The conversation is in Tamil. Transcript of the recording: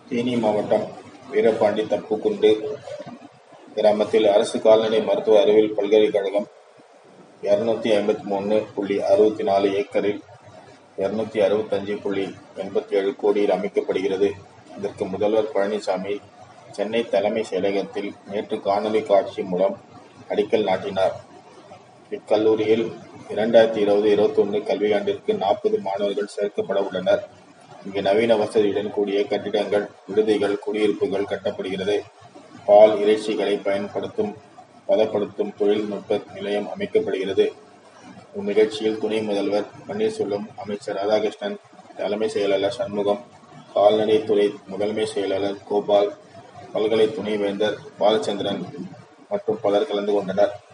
தேனி மாவட்டம் வீரபாண்டி தப்புக்குண்டு கிராமத்தில் அரசு கால்நடை மருத்துவ அறிவியல் பல்கலைக்கழகம் இருநூத்தி ஐம்பத்தி மூணு புள்ளி அறுபத்தி நாலு ஏக்கரில் இருநூத்தி அறுபத்தஞ்சு புள்ளி எண்பத்தி ஏழு கோடியில் அமைக்கப்படுகிறது இதற்கு முதல்வர் பழனிசாமி சென்னை தலைமை செயலகத்தில் நேற்று காணொலி காட்சி மூலம் அடிக்கல் நாட்டினார் இக்கல்லூரியில் இரண்டாயிரத்தி இருபது இருபத்தொன்று கல்வியாண்டிற்கு நாற்பது மாணவர்கள் சேர்க்கப்பட உள்ளனர் இங்கு நவீன வசதியுடன் கூடிய கட்டிடங்கள் விடுதிகள் குடியிருப்புகள் கட்டப்படுகிறது பால் இறைச்சிகளை பயன்படுத்தும் பதப்படுத்தும் தொழில்நுட்ப நிலையம் அமைக்கப்படுகிறது இந்நிகழ்ச்சியில் துணை முதல்வர் பன்னீர்செல்வம் அமைச்சர் ராதாகிருஷ்ணன் தலைமை செயலாளர் சண்முகம் கால்நடைத்துறை முதன்மை செயலாளர் கோபால் பல்கலை துணைவேந்தர் பாலச்சந்திரன் மற்றும் பலர் கலந்து கொண்டனர்